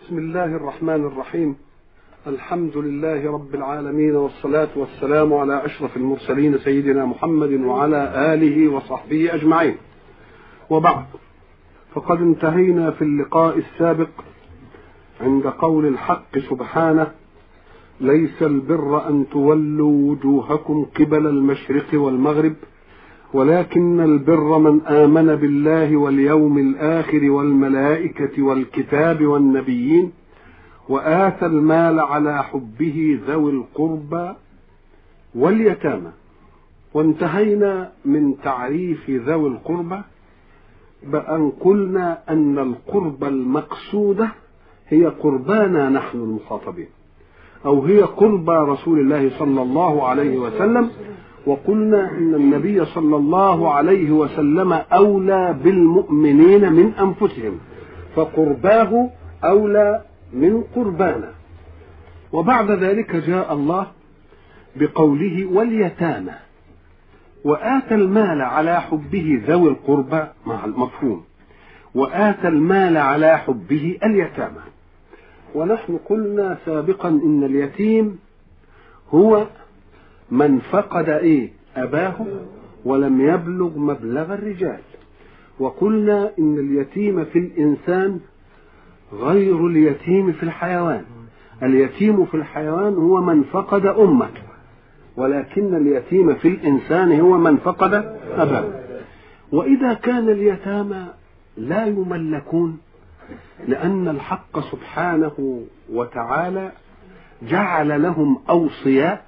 بسم الله الرحمن الرحيم الحمد لله رب العالمين والصلاة والسلام على أشرف المرسلين سيدنا محمد وعلى آله وصحبه أجمعين وبعد فقد انتهينا في اللقاء السابق عند قول الحق سبحانه ليس البر أن تولوا وجوهكم قبل المشرق والمغرب ولكن البر من آمن بالله واليوم الآخر والملائكة والكتاب والنبيين وآتى المال على حبه ذوي القربى واليتامى وانتهينا من تعريف ذوي القربى بأن قلنا أن القربى المقصودة هي قربانا نحن المخاطبين أو هي قربى رسول الله صلى الله عليه وسلم وقلنا ان النبي صلى الله عليه وسلم اولى بالمؤمنين من انفسهم فقرباه اولى من قربانا وبعد ذلك جاء الله بقوله واليتامى واتى المال على حبه ذوي القربى مع المفهوم واتى المال على حبه اليتامى ونحن قلنا سابقا ان اليتيم هو من فقد ايه اباه ولم يبلغ مبلغ الرجال وقلنا ان اليتيم في الانسان غير اليتيم في الحيوان اليتيم في الحيوان هو من فقد امه ولكن اليتيم في الانسان هو من فقد اباه واذا كان اليتامى لا يملكون لان الحق سبحانه وتعالى جعل لهم اوصياء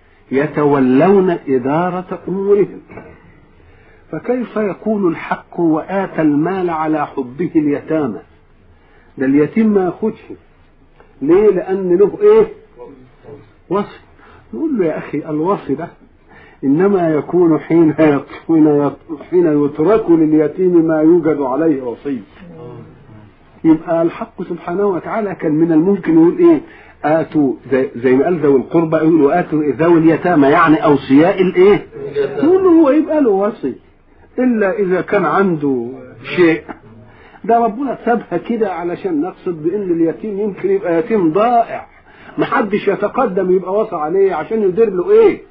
يتولون إدارة أمورهم فكيف يكون الحق وآتى المال على حبه اليتامى ده اليتيم ما ياخدش ليه لأن له إيه وصي نقول له يا أخي الوصي ده إنما يكون حين حين حين يترك لليتيم ما يوجد عليه وصي يبقى الحق سبحانه وتعالى كان من الممكن يقول ايه اتوا زي, زي ما قال ذوي القربى يقولوا اتوا ذوي اليتامى يعني اوصياء الايه؟ يقول له هو يبقى له وصي الا اذا كان عنده شيء ده ربنا سابها كده علشان نقصد بان اليتيم يمكن يبقى يتيم ضائع محدش يتقدم يبقى وصى عليه عشان يدير له ايه؟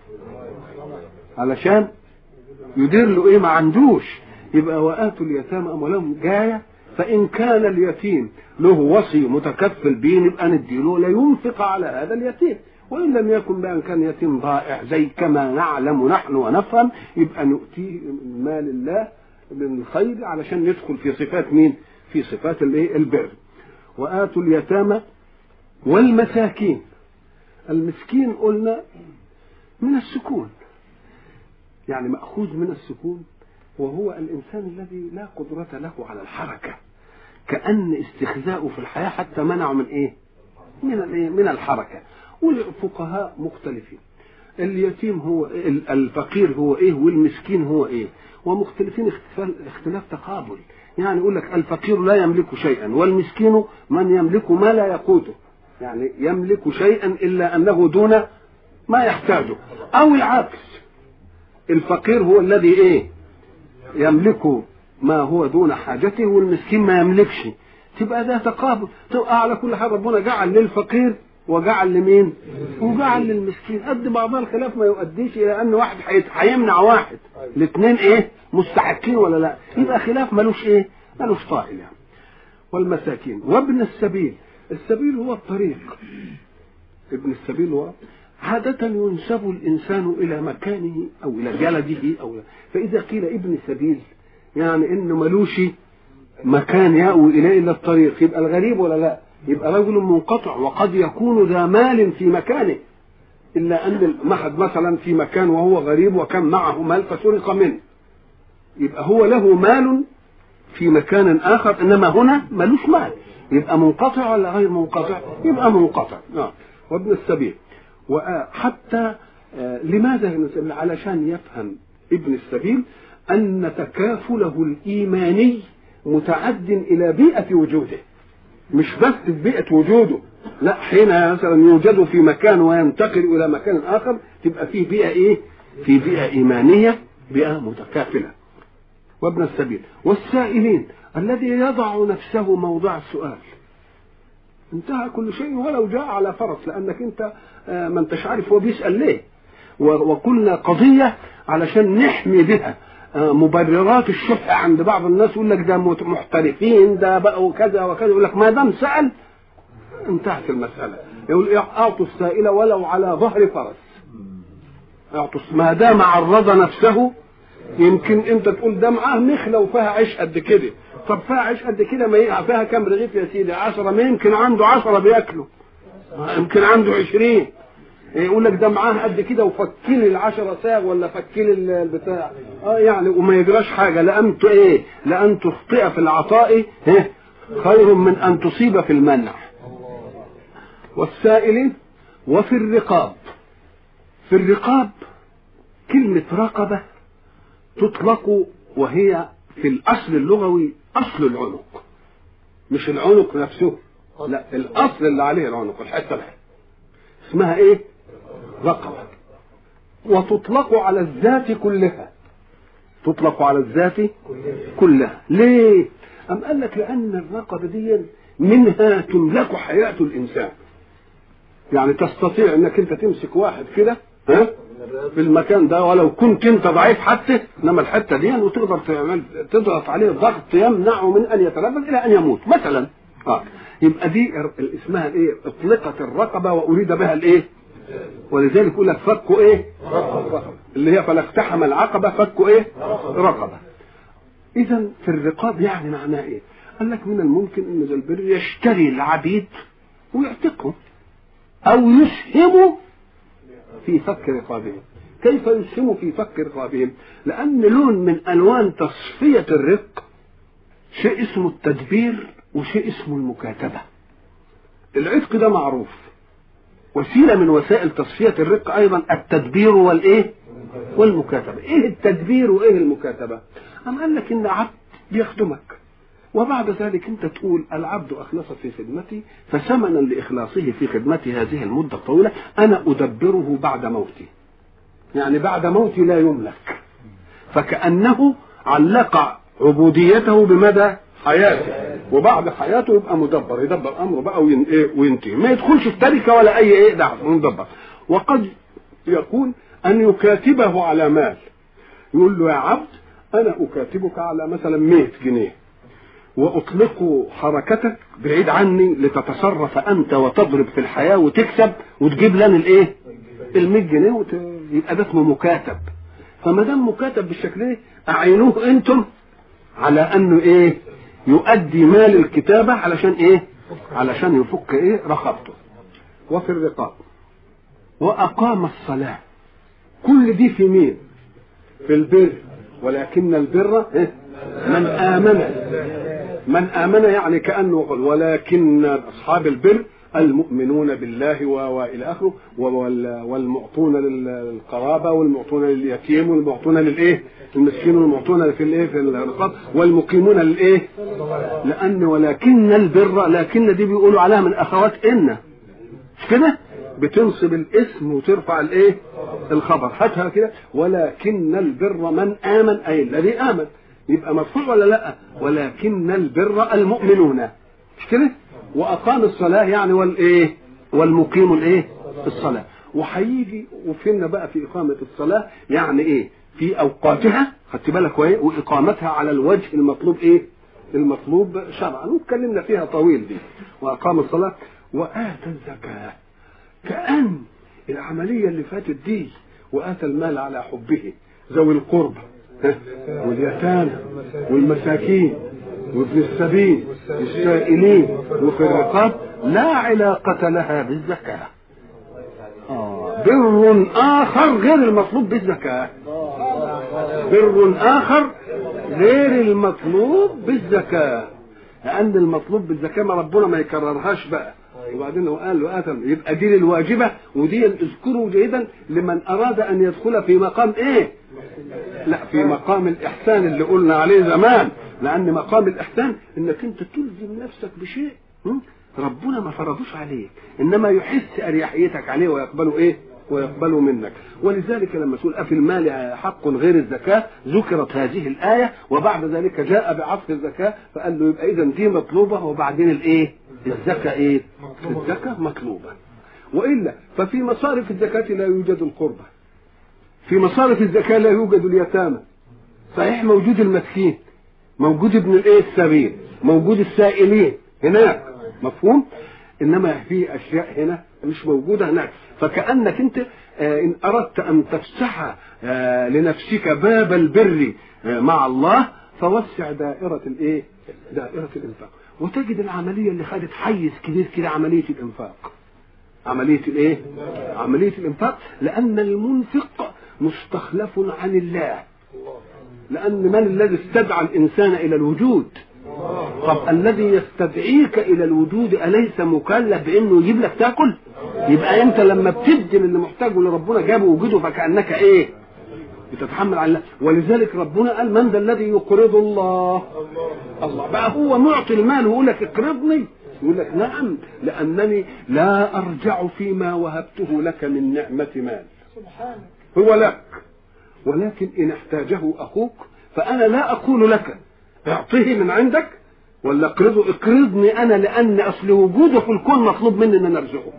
علشان يدير له ايه ما عندوش يبقى واتوا اليتامى اموالهم جايه فإن كان اليتيم له وصي متكفل به يبقى نديله لينفق على هذا اليتيم وإن لم يكن بأن كان يتيم ضائع زي كما نعلم نحن ونفهم يبقى نؤتيه من مال الله من الخير علشان ندخل في صفات مين؟ في صفات الايه؟ البر. وآتوا اليتامى والمساكين. المسكين قلنا من السكون. يعني مأخوذ من السكون وهو الإنسان الذي لا قدرة له على الحركة. كأن استخزاؤه في الحياة حتى منعه من إيه؟ من الإيه؟ من الحركة والفقهاء مختلفين اليتيم هو الفقير هو إيه والمسكين هو إيه ومختلفين اختلاف, اختلاف تقابل يعني يقول لك الفقير لا يملك شيئا والمسكين من يملك ما لا يقوته يعني يملك شيئا إلا أنه دون ما يحتاجه أو العكس الفقير هو الذي إيه يملك ما هو دون حاجته والمسكين ما يملكش تبقى ده تقابل تبقى على كل حال ربنا جعل للفقير وجعل لمين وجعل للمسكين قد بعضها الخلاف ما يؤديش الى ان واحد هيمنع واحد الاثنين ايه مستحقين ولا لا يبقى خلاف ملوش ايه ملوش طائل يعني والمساكين وابن السبيل السبيل هو الطريق ابن السبيل هو عادة ينسب الإنسان إلى مكانه أو إلى بلده أو فإذا قيل ابن سبيل يعني انه ملوش مكان يأوي اليه الا الطريق يبقى الغريب ولا لا يبقى رجل منقطع وقد يكون ذا مال في مكانه الا ان المحد مثلا في مكان وهو غريب وكان معه مال فسرق منه يبقى هو له مال في مكان اخر انما هنا ملوش مال يبقى منقطع ولا غير منقطع يبقى منقطع نعم وابن السبيل وحتى لماذا علشان يفهم ابن السبيل أن تكافله الإيماني متعد إلى بيئة وجوده مش بس في بيئة وجوده لا حين مثلا يوجد في مكان وينتقل إلى مكان آخر تبقى فيه بيئة إيه؟ في بيئة إيمانية بيئة متكافلة وابن السبيل والسائلين الذي يضع نفسه موضع السؤال انتهى كل شيء ولو جاء على فرس لانك انت آه، ما انتش عارف هو بيسال ليه و- وقلنا قضيه علشان نحمي بها آه، مبررات الشح عند بعض الناس يقول لك ده مت- محترفين ده بقى وكذا وكذا يقول لك ما دام سال انتهت المساله يقول اعطوا السائل ولو على ظهر فرس اعطوا ما دام عرض نفسه يمكن انت تقول ده معاه مخله وفيها عيش قد كده طب فيها عيش قد كده ما يقع فيها كام رغيف يا سيدي عشرة ما يمكن عنده عشرة بياكلوا يمكن عنده عشرين يقول لك ده معاه قد كده وفكلي العشرة ساغ ولا فكلي ال- البتاع اه يعني وما يجراش حاجة لأن ت- ايه لأن تخطئ في العطاء إيه؟ خير من أن تصيب في المنع والسائل وفي الرقاب في الرقاب كلمة رقبة تطلق وهي في الأصل اللغوي أصل العنق مش العنق نفسه لا الأصل اللي عليه العنق الحتة دي اسمها إيه؟ رقبة وتطلق على الذات كلها تطلق على الذات كلها ليه؟ أم قال لك لأن الرقبة دي منها تملك حياة الإنسان يعني تستطيع انك انت تمسك واحد كده ها في المكان ده ولو كنت انت ضعيف حتى انما الحته دي وتقدر تعمل تضغط عليه ضغط يمنعه من ان يتنفس الى ان يموت مثلا اه يبقى دي ال- اسمها ايه اطلقت الرقبه واريد بها الايه ولذلك يقول لك فكوا ايه رقبة. اللي هي فلاقتحم العقبه فكوا ايه رقبه اذا في الرقاب يعني معناه ايه قال لك من الممكن ان ذا البر يشتري العبيد ويعتقهم أو يسهم في فك رقابهم كيف يسهم في فك رقابهم لأن لون من ألوان تصفية الرق شيء اسمه التدبير وشيء اسمه المكاتبة العتق ده معروف وسيلة من وسائل تصفية الرق أيضا التدبير والإيه والمكاتبة إيه التدبير وإيه المكاتبة أم قال لك إن عبد بيخدمك وبعد ذلك انت تقول العبد اخلص في خدمتي فثمنا لاخلاصه في خدمتي هذه المده الطويله انا ادبره بعد موتي يعني بعد موتي لا يملك فكانه علق عبوديته بمدى حياته وبعد حياته يبقى مدبر يدبر امره بقى وين ايه وينتهي ما يدخلش في تركه ولا اي ايه ده مدبر وقد يكون ان يكاتبه على مال يقول له يا عبد انا اكاتبك على مثلا 100 جنيه واطلق حركتك بعيد عني لتتصرف انت وتضرب في الحياه وتكسب وتجيب لنا الايه؟ ال 100 جنيه وت... يبقى ده اسمه مكاتب فما دام مكاتب بالشكل ده اعينوه انتم على انه ايه؟ يؤدي مال الكتابه علشان ايه؟ علشان يفك ايه؟ رقبته وفي الرقاب واقام الصلاه كل دي في مين؟ في البر ولكن البر إيه؟ من آمن من آمن يعني كأنه قال ولكن أصحاب البر المؤمنون بالله و- والى اخره وال- والمعطون للقرابه والمعطون لليتيم والمعطون للايه؟ المسكين والمعطون في الايه؟ في الرقاب والمقيمون للايه؟ لان ولكن البر لكن دي بيقولوا عليها من اخوات ان مش كده؟ بتنصب الاسم وترفع الايه؟ الخبر هاتها كده ولكن البر من امن اي الذي امن يبقى مرفوع ولا لا؟ ولكن البر المؤمنون مش كده؟ واقام الصلاه يعني والايه؟ والمقيم الايه؟ الصلاه وهيجي وفهمنا بقى في اقامه الصلاه يعني ايه؟ في اوقاتها خدت بالك وايه؟ واقامتها على الوجه المطلوب ايه؟ المطلوب شرعا واتكلمنا فيها طويل دي واقام الصلاه واتى الزكاه كأن العملية اللي فاتت دي وآتى المال على حبه ذوي القربى ها، واليتامى والمساكين وابن السبيل والسائلين وفي الرقاب لا علاقة لها بالزكاة آه. بر آخر غير المطلوب بالزكاة بر آخر غير المطلوب بالزكاة لأن المطلوب بالزكاة ما ربنا ما يكررهاش بقى وبعدين هو قال وآتم يبقى دي الواجبة ودي اذكروا جيدا لمن أراد أن يدخل في مقام إيه؟ لا في مقام الإحسان اللي قلنا عليه زمان لأن مقام الإحسان إنك أنت تلزم نفسك بشيء م? ربنا ما فرضوش عليك إنما يحس أريحيتك عليه ويقبله إيه؟ ويقبله منك ولذلك لما تقول أفي المال حق غير الزكاة ذكرت هذه الآية وبعد ذلك جاء بعطف الزكاة فقال له يبقى إذا دي مطلوبة وبعدين الإيه؟ الزكاة إيه؟ الزكاة مطلوبة وإلا ففي مصارف الزكاة لا يوجد القربة في مصارف الزكاة لا يوجد اليتامى صحيح موجود المسكين موجود ابن الايه السبيل موجود السائلين هناك مفهوم انما في اشياء هنا مش موجوده هناك فكانك انت آه ان اردت ان تفسح آه لنفسك باب البر آه مع الله فوسع دائره الايه دائره الانفاق وتجد العمليه اللي خدت حيز كبير كده عمليه الانفاق عمليه الايه عمليه الانفاق لان المنفق مستخلف عن الله لأن من الذي استدعى الإنسان إلى الوجود طب الذي يستدعيك إلى الوجود أليس مكلف بأنه يجيب لك تاكل يبقى أنت لما بتدي للي محتاجه اللي ربنا جابه وجوده فكأنك إيه بتتحمل على الله ولذلك ربنا قال من ذا الذي يقرض الله الله بقى هو معطي المال ويقول لك اقرضني يقول لك نعم لأنني لا أرجع فيما وهبته لك من نعمة مال هو لك ولكن إن احتاجه أخوك فأنا لا أقول لك اعطيه من عندك ولا اقرضه اقرضني أنا لأن أصل وجوده في الكون مطلوب مني أن أنا أرزقه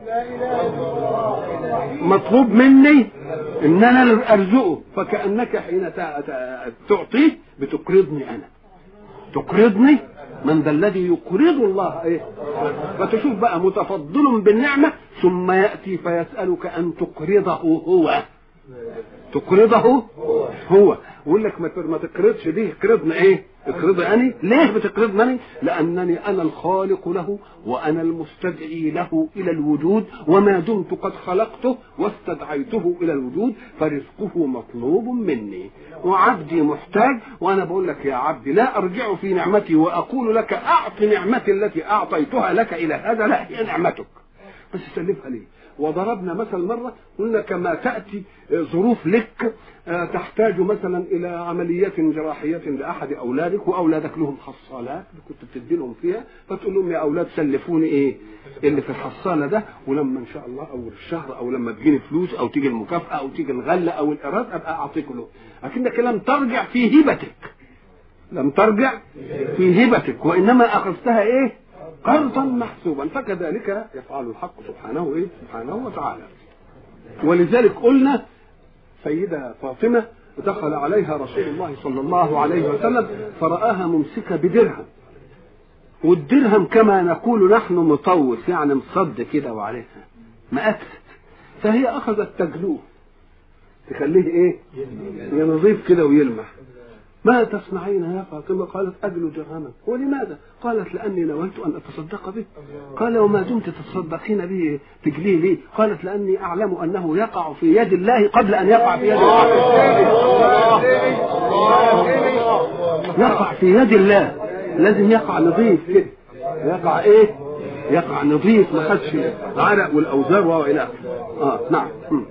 مطلوب مني أن أنا أرزقه فكأنك حين تعطيه بتقرضني أنا تقرضني من ذا الذي يقرض الله ايه فتشوف بقى متفضل بالنعمه ثم ياتي فيسالك ان تقرضه هو تقرضه هو يقول لك ما تقرضش دي اقرضنا ايه اقرضي اني ليه بتقرضني لانني انا الخالق له وانا المستدعي له الى الوجود وما دمت قد خلقته واستدعيته الى الوجود فرزقه مطلوب مني وعبدي محتاج وانا بقول لك يا عبدي لا ارجع في نعمتي واقول لك اعط نعمتي التي اعطيتها لك الى هذا لا هي نعمتك بس سلفها ليه وضربنا مثل مرة قلنا كما تأتي ظروف لك تحتاج مثلا إلى عمليات جراحية لأحد أولادك وأولادك لهم حصالات كنت بتدي لهم فيها فتقول لهم يا أولاد سلفوني إيه اللي في الحصالة ده ولما إن شاء الله أول الشهر أو لما تجيني فلوس أو تيجي المكافأة أو تيجي الغلة أو الإيراد أبقى أعطيك له لكنك لم ترجع في هبتك لم ترجع في هبتك وإنما أخذتها إيه قرضا محسوبا فكذلك يفعل الحق سبحانه ايه سبحانه وتعالى ولذلك قلنا سيدة فاطمة دخل عليها رسول الله صلى الله عليه وسلم فرآها ممسكة بدرهم والدرهم كما نقول نحن مطوس يعني مصد كده وعليها مأكسد فهي أخذت تجلوه تخليه إيه؟ ينظيف كده ويلمع ما تصنعين يا فاطمة قالت أجل درهما ولماذا قالت لأني نويت أن أتصدق به قال وما دمت تتصدقين به تجليه لي قالت لأني أعلم أنه يقع في يد الله قبل أن يقع في يد يقع في يد الله لازم يقع نظيف كده يقع ايه يقع نظيف ما خدش عرق والاوزار والى اه نعم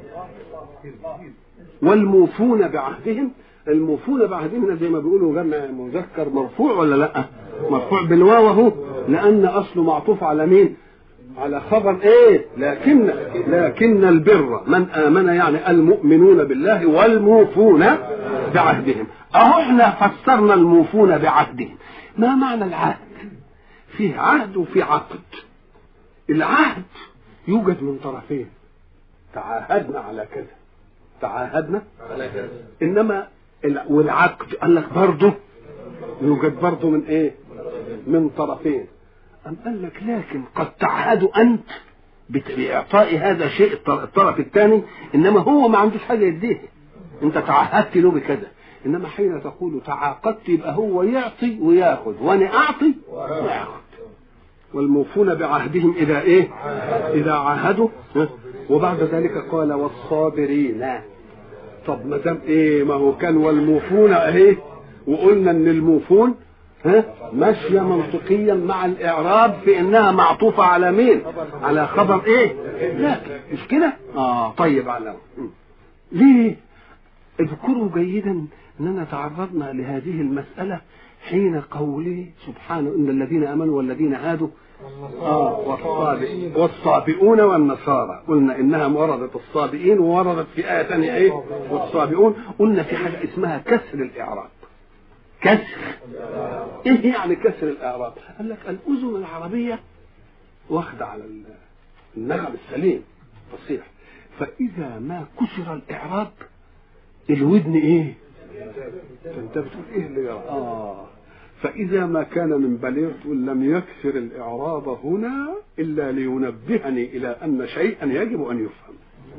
والموفون بعهدهم الموفون بعهدهم زي ما بيقولوا جمع مذكر مرفوع ولا لا مرفوع بالواو اهو لان اصله معطوف على مين على خبر ايه لكن لكن البر من امن يعني المؤمنون بالله والموفون بعهدهم اهو احنا فسرنا الموفون بعهدهم ما معنى العهد فيه عهد وفي عقد العهد يوجد من طرفين تعاهدنا على كذا تعاهدنا على كذا انما والعقد قال لك برضه يوجد برضه من ايه من طرفين أم قال لك لكن قد تعهدوا أنت بإعطاء هذا شيء الطرف الثاني إنما هو ما عندوش حاجة يديه أنت تعهدت له بكذا إنما حين تقول تعاقدت يبقى هو يعطي وياخذ وأنا أعطي وياخذ والموفون بعهدهم إذا إيه إذا عاهدوا وبعد ذلك قال والصابرين طب ما دام ايه ما هو كان والموفون اهي وقلنا ان الموفون ها ماشيه منطقيا مع الاعراب في انها معطوفه على مين على خبر ايه لا مش كده اه طيب على ليه اذكروا جيدا اننا تعرضنا لهذه المساله حين قوله سبحانه ان الذين امنوا والذين هادوا آه والصابئين والصابئون والنصارى قلنا انها وردت الصابئين ووردت في آية ثانية ايه والصابئون قلنا في حاجة اسمها كسر الإعراب كسر ايه يعني كسر الإعراب قال لك الأذن العربية واخدة على النغم السليم فصيح فإذا ما كسر الإعراب الودن إيه؟ أنت بتقول إيه اللي جرى؟ آه فإذا ما كان من بليغ تقول لم يكسر الإعراب هنا إلا لينبهني إلى أن شيئا يجب أن يفهم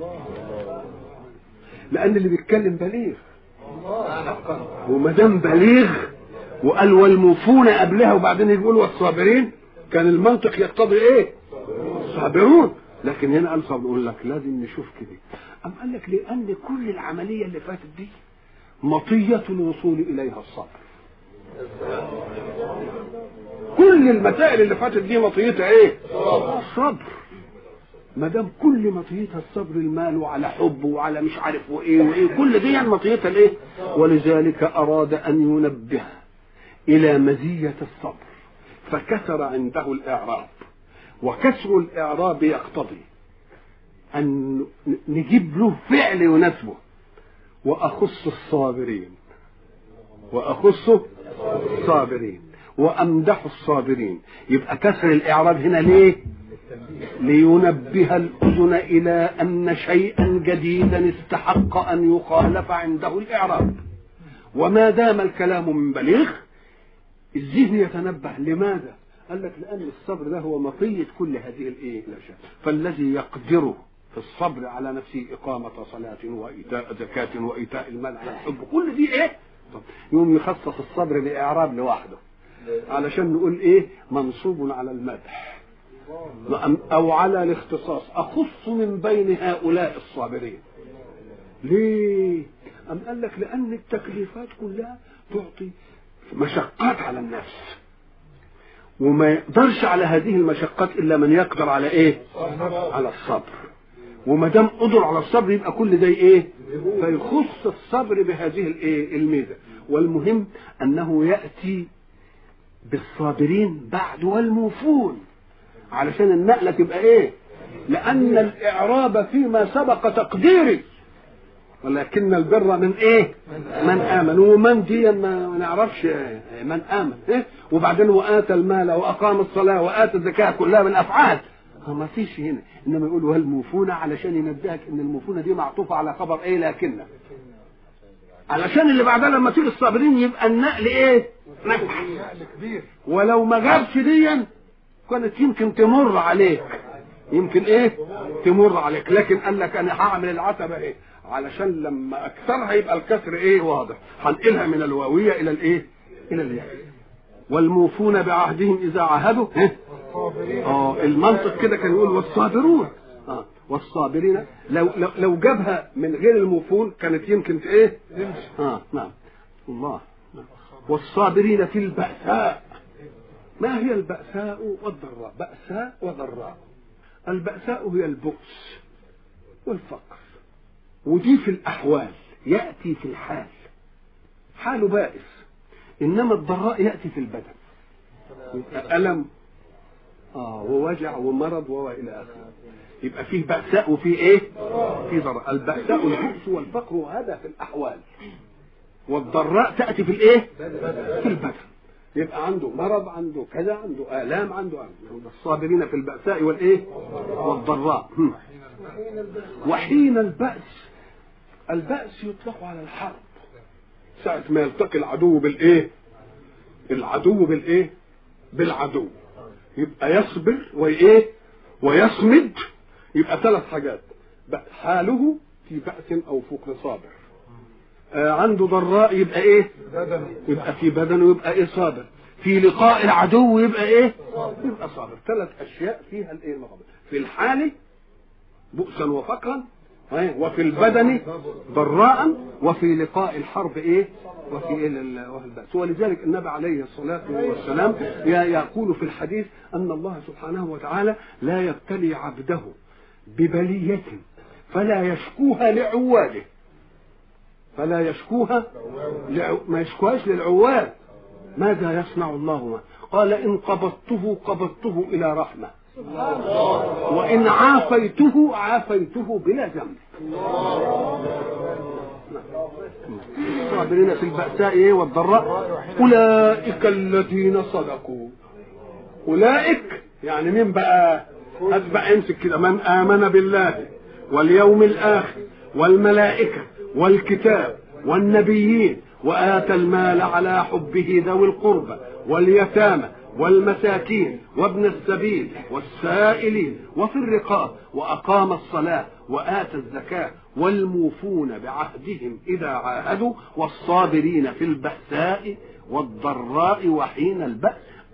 لأن اللي بيتكلم بليغ وما دام بليغ وقال والموفون قبلها وبعدين يقول والصابرين كان المنطق يقتضي ايه؟ صابرون لكن هنا قال صابر يقول لك لازم نشوف كده أم قال لك لأن كل العملية اللي فاتت دي مطية الوصول إليها الصبر كل المسائل اللي فاتت دي مطيتها ايه؟ صبر ما دام كل مطيتها الصبر المال وعلى حب وعلى مش عارف وايه وايه كل دي مطيتها الايه؟ ولذلك اراد ان ينبه الى مزيه الصبر فكسر عنده الاعراب وكسر الاعراب يقتضي ان نجيب له فعل يناسبه واخص الصابرين واخص الصابرين وامدح الصابرين يبقى كسر الاعراب هنا ليه لينبه الاذن الى ان شيئا جديدا استحق ان يخالف عنده الاعراب وما دام الكلام من بليغ الذهن يتنبه لماذا قال لك لان الصبر ده هو مطيه كل هذه الايه الاشياء فالذي يقدر في الصبر على نفسه اقامه صلاه وايتاء زكاه وايتاء المال على الحب كل دي ايه طب يوم يخصص الصبر باعراب لوحده علشان نقول ايه منصوب على المدح او على الاختصاص اخص من بين هؤلاء الصابرين ليه ام قال لك لان التكليفات كلها تعطي مشقات على النفس وما يقدرش على هذه المشقات الا من يقدر على ايه على الصبر وما دام قدر على الصبر يبقى كل ده ايه فيخص الصبر بهذه الايه الميزه والمهم انه ياتي بالصابرين بعد والموفون علشان النقله تبقى ايه لان الاعراب فيما سبق تقديري ولكن البر من ايه من امن ومن دي ما نعرفش من امن إيه؟ وبعدين واتى المال واقام الصلاه واتى الزكاه كلها من افعال ما فيش هنا انما يقول والموفون علشان ينبهك ان الموفون دي معطوفه على خبر ايه لكن علشان اللي بعدها لما تيجي الصابرين يبقى النقل ايه نجح ولو ما جابش ديا كانت يمكن تمر عليك يمكن ايه تمر عليك لكن قال لك انا هعمل العتبه ايه علشان لما اكثرها يبقى الكسر ايه واضح هنقلها من الواويه الى الايه الى الياء والموفون بعهدهم اذا عاهدوا إيه؟ اه المنطق كده كان يقول والصابرون اه والصابرين لو لو, لو جابها من غير الموفون كانت يمكن ايه اه نعم الله نعم. والصابرين في البأساء ما هي البأساء والضراء بأساء وضراء البأساء هي البؤس والفقر ودي في الأحوال يأتي في الحال حاله بائس إنما الضراء يأتي في البدن ألم آه ووجع ومرض وإلى آخره يبقى فيه بأساء وفيه إيه؟ في ضراء البأساء البؤس والفقر هذا في الأحوال والضراء تأتي في الإيه؟ في البدن يبقى عنده مرض عنده كذا عنده آلام عنده عنده الصابرين في البأساء والإيه؟ والضراء وحين البأس البأس يطلق على الحرب ساعة ما يلتقي العدو بالإيه؟ العدو بالإيه؟ بالعدو يبقى يصبر وإيه؟ ويصمد يبقى ثلاث حاجات حاله في بأس أو فقر صابر آه عنده ضراء يبقى ايه يبقى في بدنه يبقى ايه صابر في لقاء العدو يبقى ايه يبقى صابر ثلاث اشياء فيها الايه المقابل في الحال بؤسا وفقرا وفي البدن ضراء وفي لقاء الحرب ايه وفي ايه وفي البأس ولذلك النبي عليه الصلاة والسلام يقول في الحديث أن الله سبحانه وتعالى لا يبتلي عبده ببلية فلا يشكوها لعواده فلا يشكوها لعو... ما يشكوهاش للعواد ماذا يصنع الله قال إن قبضته قبضته إلى رحمة وإن عافيته عافيته بلا ذنب الصابرين في البأساء إيه والضراء أولئك الذين صدقوا أولئك يعني مين بقى هات بقى امسك كده من امن بالله واليوم الاخر والملائكه والكتاب والنبيين واتى المال على حبه ذوي القربى واليتامى والمساكين وابن السبيل والسائلين وفي الرقاب واقام الصلاه واتى الزكاه والموفون بعهدهم اذا عاهدوا والصابرين في البأساء والضراء وحين البأس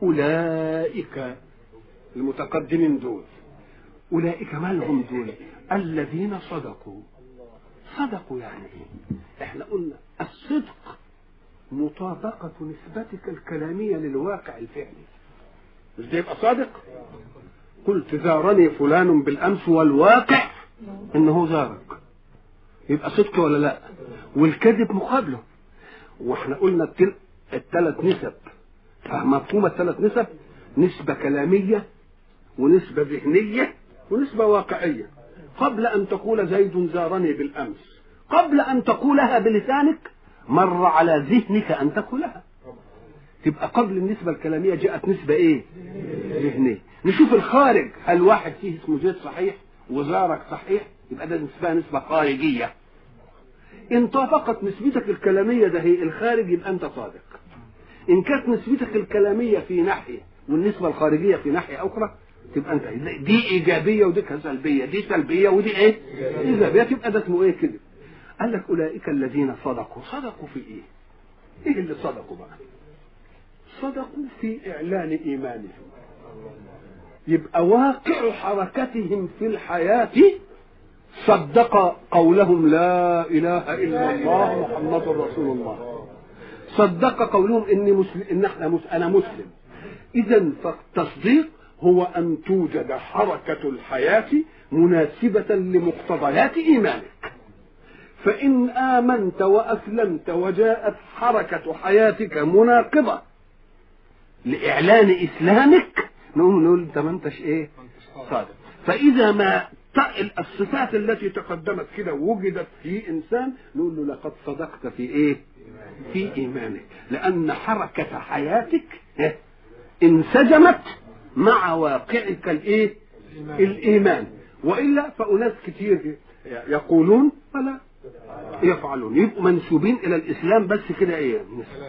اولئك المتقدمين دول اولئك ما لهم دول الذين صدقوا صدقوا يعني ايه احنا قلنا الصدق مطابقة نسبتك الكلامية للواقع الفعلي مش ده يبقى صادق قلت زارني فلان بالامس والواقع انه زارك يبقى صدق ولا لا والكذب مقابله واحنا قلنا التل... الثلاث نسب مفهوم الثلاث نسب نسبة كلامية ونسبة ذهنية ونسبة واقعية قبل أن تقول زيد زارني بالأمس قبل أن تقولها بلسانك مر على ذهنك أن تقولها تبقى قبل النسبة الكلامية جاءت نسبة إيه؟ ذهنية نشوف الخارج هل واحد فيه اسمه زيد صحيح وزارك صحيح يبقى ده نسبة نسبة خارجية إن طابقت نسبتك الكلامية ده هي الخارج يبقى أنت صادق إن كانت نسبتك الكلامية في ناحية والنسبة الخارجية في ناحية أخرى تبقى أنت دي إيجابية ودي سلبية دي سلبية ودي إيه؟ إيجابية تبقى ده اسمه إيه كده؟ قال لك أولئك الذين صدقوا صدقوا في إيه؟ إيه اللي صدقوا بقى؟ صدقوا في إعلان إيمانهم يبقى واقع حركتهم في الحياة صدق قولهم لا إله إلا الله محمد رسول الله صدق قولهم إني مسلم إن إحنا مس... أنا مسلم إذا فالتصديق هو أن توجد حركة الحياة مناسبة لمقتضيات إيمانك فإن آمنت وأسلمت وجاءت حركة حياتك مناقضة لإعلان إسلامك نقول نقول أنت ما أنتش إيه؟ صادق فإذا ما الصفات التي تقدمت كده وجدت في إنسان نقول له لقد صدقت في إيه؟ في إيمانك لأن حركة حياتك انسجمت مع واقعك الإيه؟ الإيمان وإلا فأناس كتير يقولون ولا يفعلون يبقوا منسوبين الى الاسلام بس كده ايه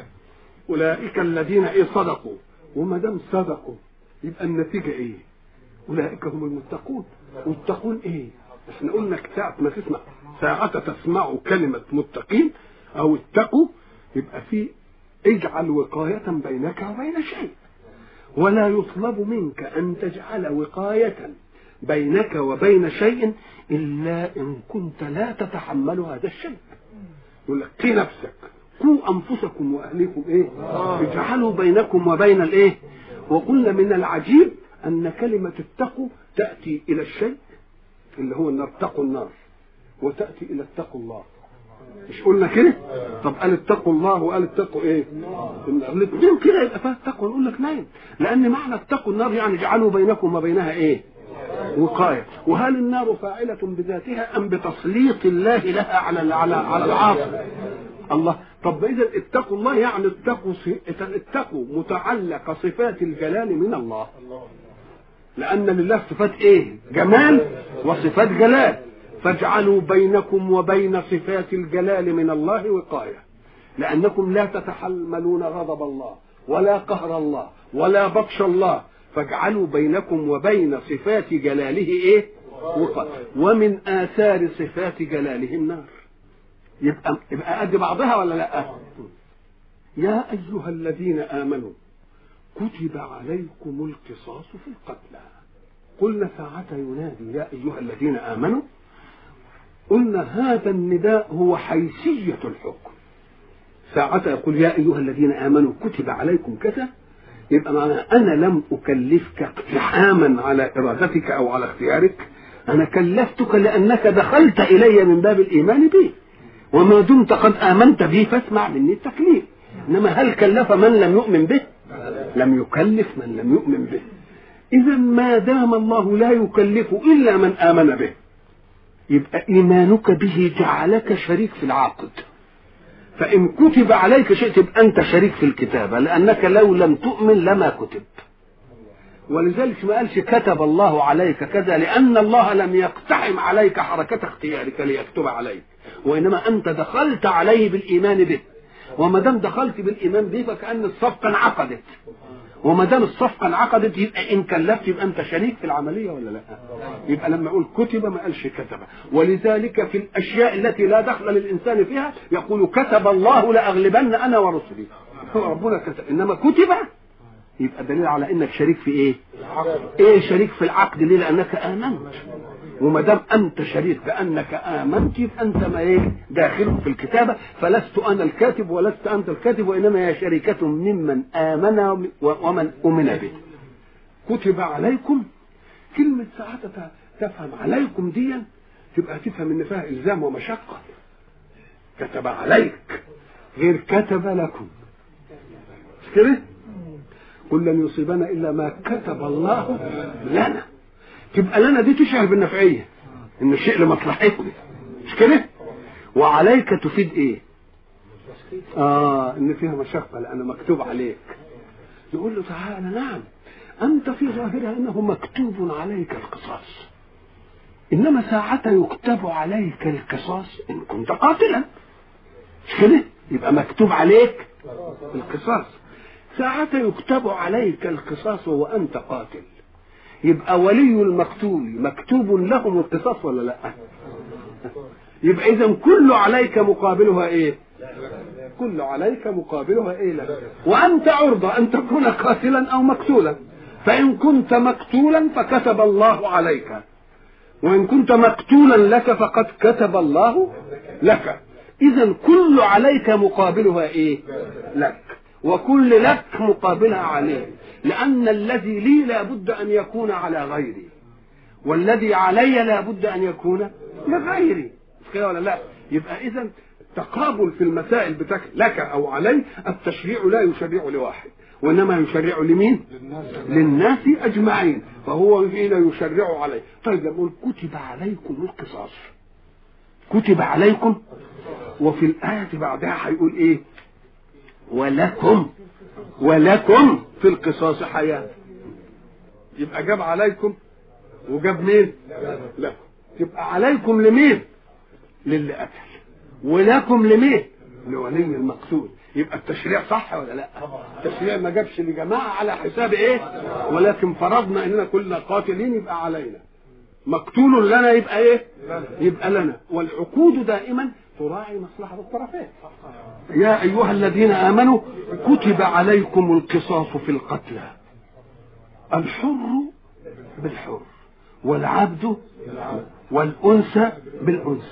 اولئك الذين ايه صدقوا وما دام صدقوا يبقى النتيجه ايه اولئك هم المتقون والتقون ايه احنا قلنا ساعة ما تسمع ساعة تسمع كلمة متقين او اتقوا يبقى في اجعل وقاية بينك وبين شيء ولا يطلب منك ان تجعل وقاية بينك وبين شيء إلا إن كنت لا تتحمل هذا الشيء يقول لك قي نفسك قوا أنفسكم وأهليكم إيه اجعلوا بينكم وبين الإيه وقلنا من العجيب أن كلمة اتقوا تأتي إلى الشيء اللي هو النار اتقوا النار وتأتي إلى اتقوا الله مش قلنا كده طب قال اتقوا الله وقال اتقوا ايه الاثنين كده يبقى فيها التقوى نقول لك نايم لان معنى اتقوا النار يعني اجعلوا بينكم وبينها ايه وقاية وهل النار فاعلة بذاتها أم بتسليط الله لها على على على العاصي الله طب إذا اتقوا الله يعني اتقوا اتقوا متعلق صفات الجلال من الله لأن لله صفات إيه؟ جمال وصفات جلال فاجعلوا بينكم وبين صفات الجلال من الله وقاية لأنكم لا تتحملون غضب الله ولا قهر الله ولا بطش الله فاجعلوا بينكم وبين صفات جلاله ايه وقت ومن اثار صفات جلاله النار يبقى يبقى قد بعضها ولا لا يا ايها الذين امنوا كتب عليكم القصاص في القتلى قلنا ساعة ينادي يا أيها الذين آمنوا قلنا هذا النداء هو حيثية الحكم ساعة يقول يا أيها الذين آمنوا كتب عليكم كذا يبقى معنى أنا لم أكلفك اقتحاما على إرادتك أو على اختيارك أنا كلفتك لأنك دخلت إلي من باب الإيمان بي وما دمت قد آمنت بي فاسمع مني التكليف إنما هل كلف من لم يؤمن به لم يكلف من لم يؤمن به إذا ما دام الله لا يكلف إلا من آمن به يبقى إيمانك به جعلك شريك في العقد فإن كتب عليك شيء تبقى أنت شريك في الكتابة لأنك لو لم تؤمن لما كتب ولذلك ما قالش كتب الله عليك كذا لأن الله لم يقتحم عليك حركة اختيارك ليكتب عليك وإنما أنت دخلت عليه بالإيمان به وما دام دخلت بالإيمان به فكأن الصفقة انعقدت وما دام الصفقة انعقدت يبقى إن كلفت يبقى أنت شريك في العملية ولا لا؟ يبقى لما يقول كتب ما قالش كتب ولذلك في الأشياء التي لا دخل للإنسان فيها يقول كتب الله لأغلبن أنا ورسلي هو ربنا كتب إنما كتب يبقى دليل على انك شريك في ايه؟ ايه شريك في العقد ليه؟ لانك امنت وما دام انت شريك بانك امنت يبقى انت ما ايه؟ داخل في الكتابه فلست انا الكاتب ولست انت الكاتب وانما هي شركه ممن امن ومن امن به. كتب عليكم كلمه ساعتها تفهم عليكم دي تبقى تفهم ان فيها الزام ومشقه. كتب عليك غير كتب لكم. مش كده؟ قل لن يصيبنا الا ما كتب الله لنا تبقى لنا دي تشعر بالنفعيه ان الشيء لمصلحتنا مش كده وعليك تفيد ايه اه ان فيها مشقه لان مكتوب عليك يقول له تعالى نعم انت في ظاهرها انه مكتوب عليك القصاص انما ساعة يكتب عليك القصاص ان كنت قاتلا مش كده يبقى مكتوب عليك القصاص ساعة يكتب عليك القصاص وأنت قاتل يبقى ولي المقتول مكتوب لهم القصاص ولا لا يبقى إذا كل عليك مقابلها إيه كل عليك مقابلها إيه لا وأنت عرضة أن تكون قاتلا أو مقتولا فإن كنت مقتولا فكتب الله عليك وإن كنت مقتولا لك فقد كتب الله لك إذا كل عليك مقابلها إيه لك وكل لك مقابلها عليه لأن الذي لي لا بد أن يكون على غيري والذي علي لا بد أن يكون لغيري مش كده ولا لا يبقى إذا تقابل في المسائل بتاعك لك أو علي التشريع لا يشرع لواحد وإنما يشرع لمين للناس أجمعين فهو حين يشرع عليه طيب يقول كتب عليكم القصاص كتب عليكم وفي الآية بعدها هيقول إيه ولكم ولكم في القصاص حياة يبقى جاب عليكم وجاب مين لكم يبقى عليكم لمين للي قتل ولكم لمين لولي المقتول يبقى التشريع صح ولا لا التشريع ما جابش لجماعة على حساب ايه ولكن فرضنا اننا كلنا قاتلين يبقى علينا مقتول لنا يبقى ايه يبقى لنا والعقود دائما تراعي مصلحة الطرفين يا أيها الذين آمنوا كتب عليكم القصاص في القتلى الحر بالحر والعبد والأنثى بالأنثى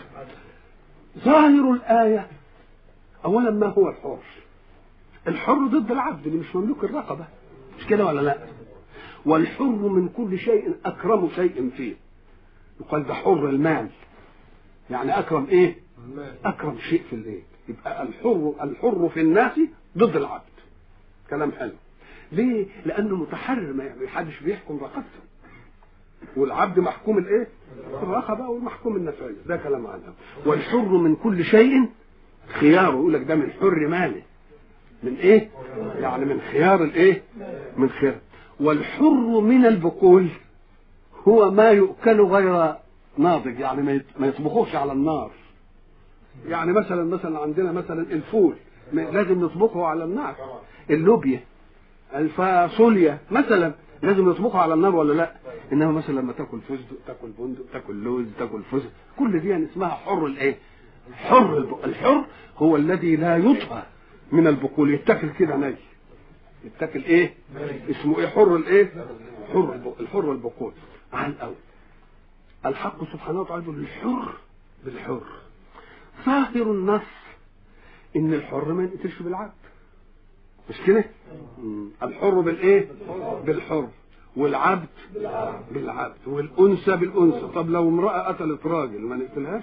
ظاهر الآية أولا ما هو الحر الحر ضد العبد اللي مش مملوك الرقبة مش كده ولا لا والحر من كل شيء أكرم شيء فيه يقال ده حر المال يعني أكرم إيه اكرم شيء في الايه يبقى الحر الحر في الناس ضد العبد كلام حلو ليه لانه متحرر ما حدش بيحكم رقبته والعبد محكوم الايه الرقبه والمحكوم النفعيه ده كلام عنها والحر من كل شيء خياره يقول لك ده من حر ماله من ايه يعني من خيار الايه من خيار والحر من البقول هو ما يؤكل غير ناضج يعني ما يطبخوش على النار يعني مثلا مثلا عندنا مثلا الفول لازم نطبخه على النار اللوبيا الفاصوليا مثلا لازم نطبخه على النار ولا لا انما مثلا لما تاكل فستق تاكل بندق تاكل لوز تاكل فستق كل دي يعني اسمها حر الايه حر البق... الحر هو الذي لا يطهى من البقول يتاكل كده ني يتاكل ايه اسمه ايه حر الايه حر البق... الحر والبقول على الاول الحق سبحانه وتعالى يقول الحر بالحر ظاهر النص ان الحر ما ينقتلش بالعبد مش كده الحر بالايه بالحر والعبد بالعبد والانثى بالانثى طب لو امراه قتلت راجل ما نقتلهاش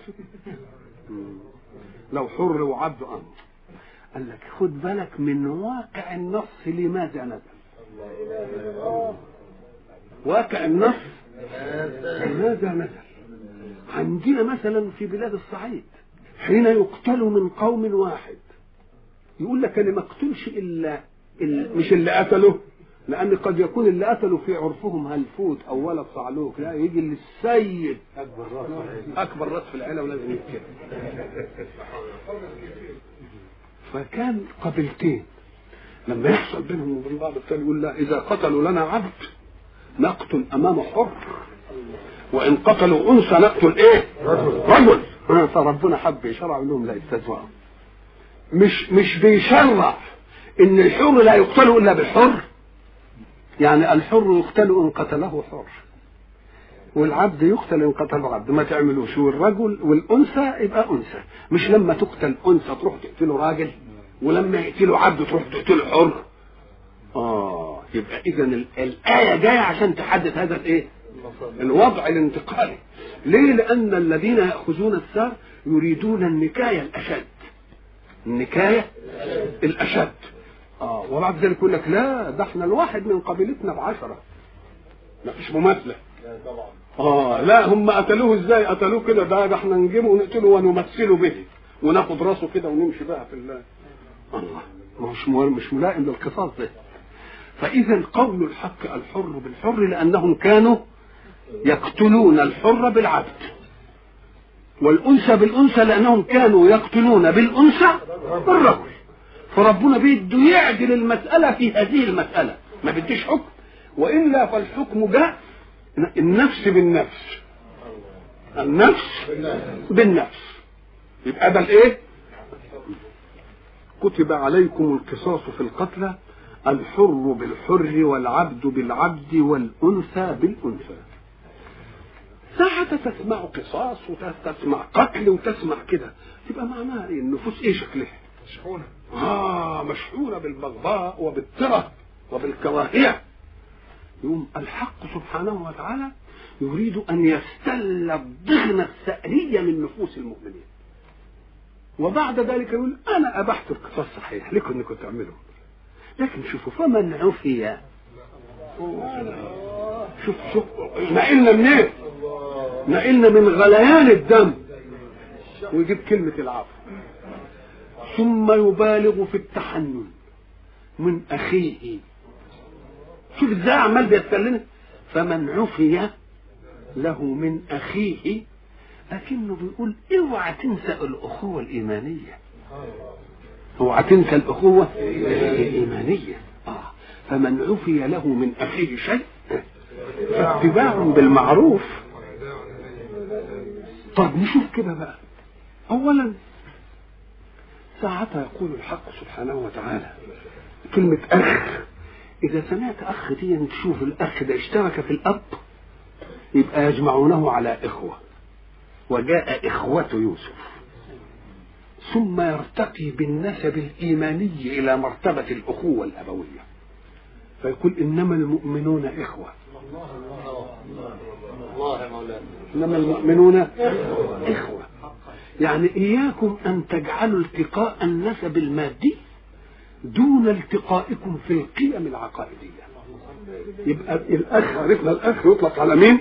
لو حر وعبد امر قال لك خد بالك من واقع النص لماذا نزل واقع النص لماذا نزل عندنا مثلا في بلاد الصعيد حين يقتل من قوم واحد يقول لك انا ما اقتلش الا مش اللي قتله لان قد يكون اللي قتلوا في عرفهم هلفوت او ولد صعلوك لا يجي للسيد اكبر راس اكبر راس في العيله ولازم يتكلم فكان قبيلتين لما يحصل بينهم وبين بعض الثاني يقول لا اذا قتلوا لنا عبد نقتل امامه حر وان قتلوا انثى نقتل ايه رجل فربنا حب يشرع لهم لا يستزوعوا مش مش بيشرع ان الحر لا يقتل الا بالحر يعني الحر يقتل ان قتله حر والعبد يقتل ان قتله عبد ما تعملوش والرجل والانثى يبقى انثى مش لما تقتل انثى تروح تقتله راجل ولما يقتله عبد تروح تقتله حر اه يبقى اذا الايه جايه عشان تحدد هذا الايه الوضع الانتقالي ليه لان الذين ياخذون الثار يريدون النكايه الاشد النكايه الاشد اه وبعد ذلك يقول لك لا ده احنا الواحد من قبيلتنا بعشره ما فيش مماثله طبعا اه لا هم قتلوه ازاي قتلوه كده ده ده احنا نجيبه ونقتله ونمثله به وناخد راسه كده ونمشي بقى في الله الله مش مش ملائم للقصاص ده فاذا قول الحق الحر بالحر لانهم كانوا يقتلون الحر بالعبد والانثى بالانثى لانهم كانوا يقتلون بالانثى بالرجل فربنا بيده يعدل المساله في هذه المساله ما بديش حكم والا فالحكم جاء النفس بالنفس النفس بالنفس يبقى ده الايه كتب عليكم القصاص في القتلى الحر بالحر والعبد بالعبد والانثى بالانثى ساعة تسمع قصاص وتسمع قتل وتسمع كده تبقى معناها ايه النفوس ايه شكلها مشحونه اه مشحونة بالبغضاء وبالترة وبالكراهية يقوم الحق سبحانه وتعالى يريد ان يستل الضغن الثأرية من نفوس المؤمنين وبعد ذلك يقول انا ابحت القصاص صحيح لكم انكم تعملوا لكن شوفوا فمن عفي شوف شوف نقلنا منين نقلنا من غليان الدم ويجيب كلمة العفو ثم يبالغ في التحنن من أخيه شوف ازاي عمال بيتكلم فمن عفي له من أخيه لكنه بيقول اوعى تنسى الأخوة الإيمانية اوعى تنسى الأخوة الإيمانية آه. فمن عفي له من أخيه شيء فاتباع بالمعروف طب نشوف كده بقى أولا ساعتها يقول الحق سبحانه وتعالى كلمة أخ إذا سمعت أخ دي تشوف الأخ ده اشترك في الأب يبقى يجمعونه على إخوة وجاء إخوة يوسف ثم يرتقي بالنسب الإيماني إلى مرتبة الأخوة الأبوية فيقول إنما المؤمنون إخوة الله يا مولانا إنما المؤمنون إخوة يعني إياكم أن تجعلوا التقاء النسب المادي دون التقائكم في القيم العقائدية يبقى الأخ عرفنا الأخ يطلق على مين؟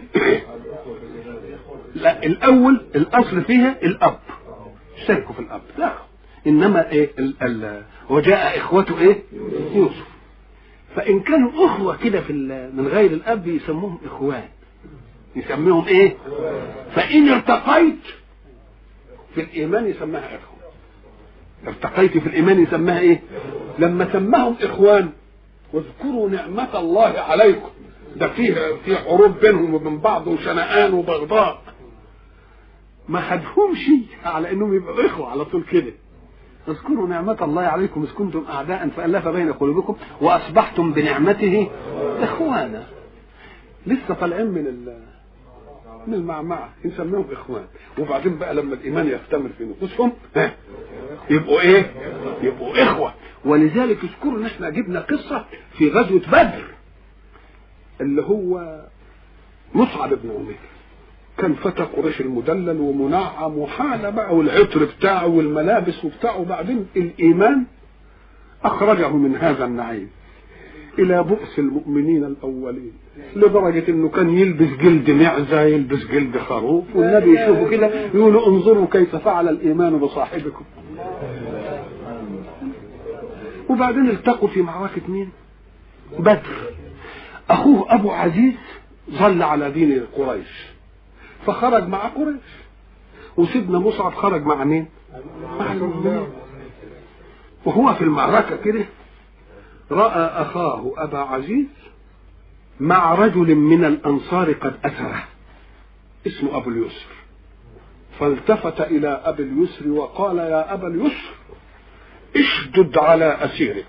لا الأول الأصل فيها الأب شركوا في الأب لا إنما إيه ال ال وجاء إخوته إيه؟ يوسف فإن كانوا أخوة كده في ال- من غير الأب يسموهم إخوان يسميهم إيه؟ فإن ارتقيت في الإيمان يسماها إخوة ارتقيت في الإيمان يسماها إيه؟ لما سماهم إخوان واذكروا نعمة الله عليكم ده فيه في حروب بينهم وبين بعض وشنآن وبغضاء ما خدهمش على انهم يبقوا اخوه على طول كده اذكروا نعمة الله عليكم إذ كنتم أعداء فألف بين قلوبكم وأصبحتم بنعمته إخوانا لسه طالعين من ال من المعمعة نسميهم إخوان وبعدين بقى لما الإيمان يختمر في نفوسهم ها يبقوا إيه؟ يبقوا إخوة ولذلك اذكروا إن إحنا جبنا قصة في غزوة بدر اللي هو مصعب بن عمير كان فتى قريش المدلل ومنعم وحاله بقى والعطر بتاعه والملابس وبتاعه وبعدين الايمان اخرجه من هذا النعيم الى بؤس المؤمنين الاولين لدرجه انه كان يلبس جلد معزه يلبس جلد خروف والنبي يشوفه كده يقول انظروا كيف فعل الايمان بصاحبكم وبعدين التقوا في معركه مين؟ بدر اخوه ابو عزيز ظل على دين قريش فخرج مع قريش وسيدنا مصعب خرج مع مين مع المؤمنين وهو في المعركة كده رأى أخاه أبا عزيز مع رجل من الأنصار قد أثره اسمه أبو اليسر فالتفت إلى أبي اليسر وقال يا أبا اليسر اشدد على أسيرك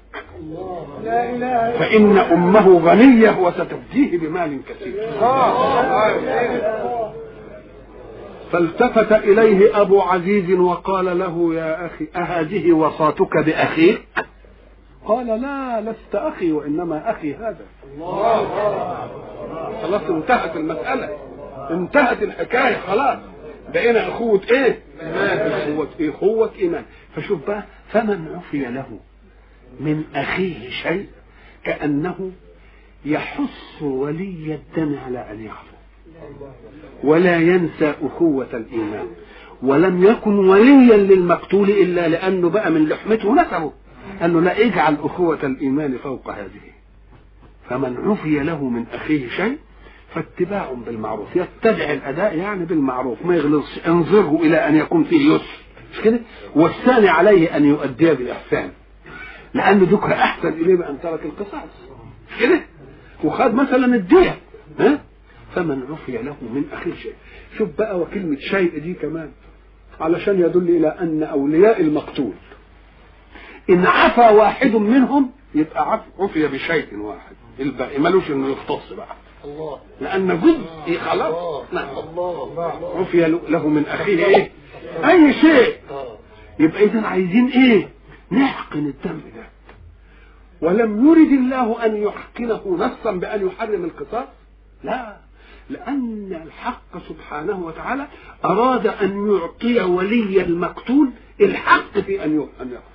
فإن أمه غنية وستفديه بمال كثير فالتفت إليه أبو عزيز وقال له يا أخي أهذه وصاتك بأخيك قال لا لست أخي وإنما أخي هذا خلاص انتهت المسألة انتهت الحكاية خلاص بقينا أخوة إيه؟ أخوة إيه؟ أخوة إيمان فشوف بقى فمن عفي له من أخيه شيء كأنه يحث ولي الدم على أن يعفو ولا ينسى أخوة الإيمان ولم يكن وليا للمقتول إلا لأنه بقى من لحمته نسبه قال له لا اجعل أخوة الإيمان فوق هذه فمن عفي له من أخيه شيء فاتباع بالمعروف يتبع الأداء يعني بالمعروف ما يغلظش انظره إلى أن يكون فيه يسر مش كده والثاني عليه أن يؤدي بإحسان لأن ذكر أحسن إليه بأن ترك القصاص مش كده وخد مثلا الدية ها فمن عفي له من أخيه شيء شوف بقى وكلمة شيء دي كمان علشان يدل إلى أن أولياء المقتول إن عفى واحد منهم يبقى عفي بشيء واحد الباقي ملوش إنه يختص بقى الله لأن جزء خلاص نعم الله عفي له من أخيه إيه أي شيء آه. يبقى إذا عايزين إيه نحقن الدم ده ولم يرد الله أن يحقنه نصا بأن يحرم القصاص لا لأن الحق سبحانه وتعالى أراد أن يعطي ولي المقتول الحق في أن ي- أن يقتل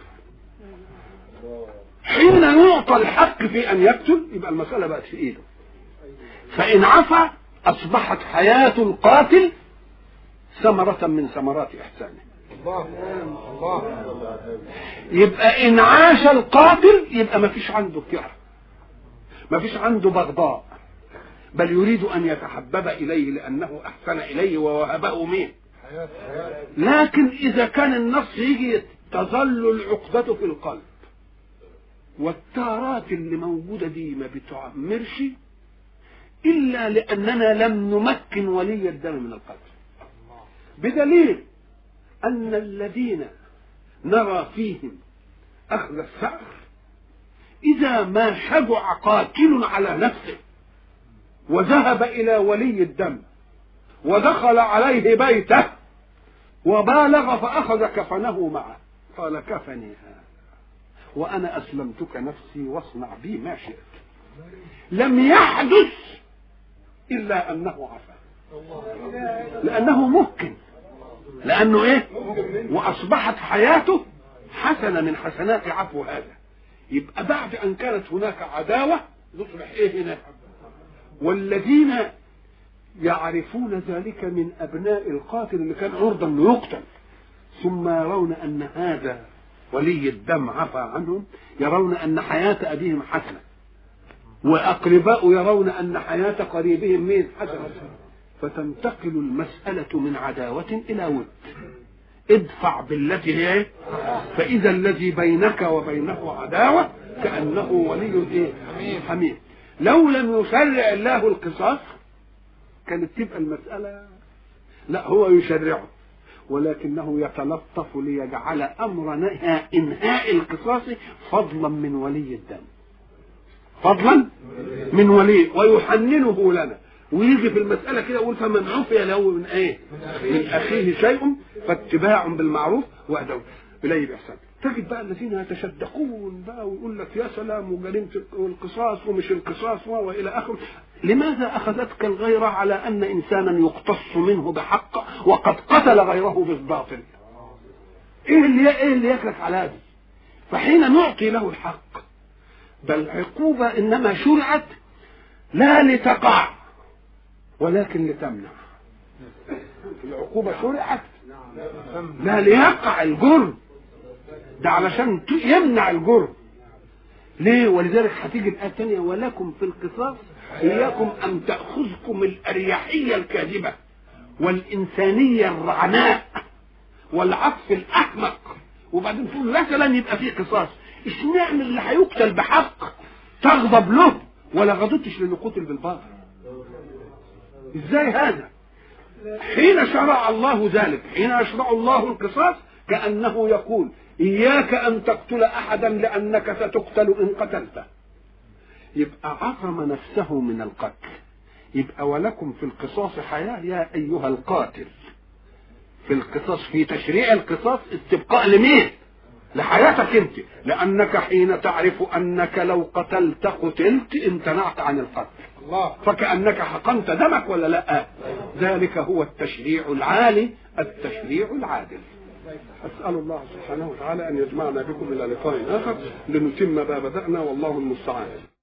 حين يعطى الحق في أن يقتل يبقى المسألة بقت في إيده فإن عفى أصبحت حياة القاتل ثمرة من ثمرات إحسانه الله الله يبقى إن عاش القاتل يبقى ما فيش عنده كره ما فيش عنده بغضاء بل يريد أن يتحبب إليه لأنه أحسن إليه ووهبه مين حياة حياة لكن إذا كان النص يجي تظل العقدة في القلب والتارات اللي موجودة دي ما بتعمرش إلا لأننا لم نمكن ولي الدم من القتل بدليل أن الذين نرى فيهم أخذ الثأر إذا ما شجع قاتل على نفسه وذهب إلى ولي الدم ودخل عليه بيته وبالغ فأخذ كفنه معه قال كفني هذا وأنا أسلمتك نفسي واصنع بي ما شئت لم يحدث إلا أنه عفا لأنه ممكن لأنه إيه وأصبحت حياته حسنة من حسنات عفو هذا يبقى بعد أن كانت هناك عداوة نصبح إيه هنا والذين يعرفون ذلك من أبناء القاتل اللي كان عرضا أنه يقتل ثم يرون أن هذا ولي الدم عفى عنهم يرون أن حياة أبيهم حسنة وأقرباء يرون أن حياة قريبهم مين حسنة فتنتقل المسألة من عداوة إلى ود ادفع بالتي هي إيه؟ فإذا الذي بينك وبينه عداوة كأنه ولي إيه؟ حميم لو لم يشرع الله القصاص كانت تبقى المسألة لا هو يشرعه ولكنه يتلطف ليجعل أمر نهاء إنهاء القصاص فضلا من ولي الدم فضلا من ولي ويحننه لنا ويجي في المسألة كده يقول فمن عفي له من ايه؟ من أخيه شيء فاتباع بالمعروف وأداء إليه بإحسان تجد بقى الذين يتشدقون بقى ويقول لك يا سلام وجريمة القصاص ومش القصاص وإلى آخره لماذا أخذتك الغيرة على أن إنسانا يقتص منه بحق وقد قتل غيره بالباطل إيه اللي إيه اللي يكلك على هذا فحين نعطي له الحق بل عقوبة إنما شرعت لا لتقع ولكن لتمنع العقوبة شرعت لا ليقع الجرم ده علشان ت- يمنع الجرم ليه ولذلك هتيجي الآية الثانية ولكم في القصاص إياكم أن تأخذكم الأريحية الكاذبة والإنسانية الرعناء والعطف الأحمق وبعدين تقول مثلا يبقى في قصاص اشمعنى اللي هيقتل بحق تغضب له ولا غضبتش للي قتل بالباطل ازاي هذا حين شرع الله ذلك حين يشرع الله القصاص كأنه يقول إياك أن تقتل أحدا لأنك ستقتل إن قتلته يبقى عصم نفسه من القتل يبقى ولكم في القصاص حياة يا أيها القاتل في القصاص في تشريع القصاص استبقاء لمين لحياتك انت لانك حين تعرف انك لو قتلت قتلت امتنعت عن القتل الله فكانك حقنت دمك ولا لا ذلك هو التشريع العالي التشريع العادل أسأل الله سبحانه وتعالى أن يجمعنا بكم إلى لقاء آخر لنتم ما بدأنا والله المستعان